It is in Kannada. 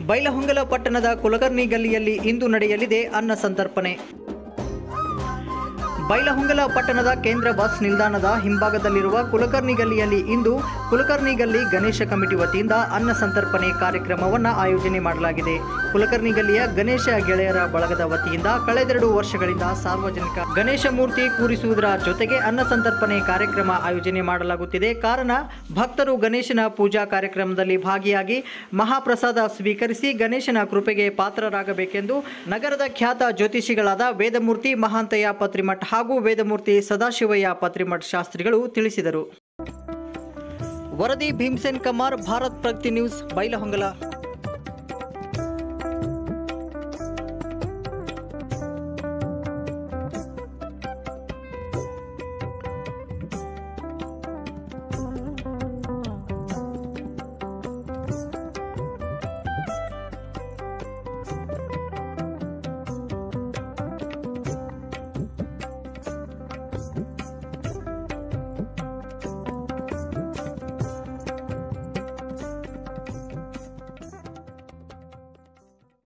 ಬೈಲಹೊಂಗಲ ಪಟ್ಟಣದ ಕುಲಕರ್ಣಿ ಗಲ್ಲಿಯಲ್ಲಿ ಇಂದು ನಡೆಯಲಿದೆ ಅನ್ನ ಸಂತರ್ಪಣೆ ಬೈಲಹೊಂಗಲ ಪಟ್ಟಣದ ಕೇಂದ್ರ ಬಸ್ ನಿಲ್ದಾಣದ ಹಿಂಭಾಗದಲ್ಲಿರುವ ಕುಲಕರ್ಣಿ ಗಲ್ಲಿಯಲ್ಲಿ ಇಂದು ಕುಲಕರ್ಣಿ ಗಲ್ಲಿ ಗಣೇಶ ಕಮಿಟಿ ವತಿಯಿಂದ ಅನ್ನ ಸಂತರ್ಪಣೆ ಕಾರ್ಯಕ್ರಮವನ್ನು ಆಯೋಜನೆ ಮಾಡಲಾಗಿದೆ ಕುಲಕರ್ಣಿ ಗಲ್ಲಿಯ ಗಣೇಶ ಗೆಳೆಯರ ಬಳಗದ ವತಿಯಿಂದ ಕಳೆದೆರಡು ವರ್ಷಗಳಿಂದ ಸಾರ್ವಜನಿಕ ಗಣೇಶ ಮೂರ್ತಿ ಕೂರಿಸುವುದರ ಜೊತೆಗೆ ಅನ್ನ ಸಂತರ್ಪಣೆ ಕಾರ್ಯಕ್ರಮ ಆಯೋಜನೆ ಮಾಡಲಾಗುತ್ತಿದೆ ಕಾರಣ ಭಕ್ತರು ಗಣೇಶನ ಪೂಜಾ ಕಾರ್ಯಕ್ರಮದಲ್ಲಿ ಭಾಗಿಯಾಗಿ ಮಹಾಪ್ರಸಾದ ಸ್ವೀಕರಿಸಿ ಗಣೇಶನ ಕೃಪೆಗೆ ಪಾತ್ರರಾಗಬೇಕೆಂದು ನಗರದ ಖ್ಯಾತ ಜ್ಯೋತಿಷಿಗಳಾದ ವೇದಮೂರ್ತಿ ಮಹಾಂತಯ್ಯ ಪತ್ರಿಮಠ್ ಹಾಗೂ ವೇದಮೂರ್ತಿ ಸದಾಶಿವಯ್ಯ ಪತ್ರಿಮಠ್ ಶಾಸ್ತ್ರಿಗಳು ತಿಳಿಸಿದರು ವರದಿ ಭೀಮ್ಸೇನ್ ಕಮಾರ್ ಭಾರತ್ ಪ್ರಗತಿ ನ್ಯೂಸ್ ಬೈಲಹೊಂಗಲ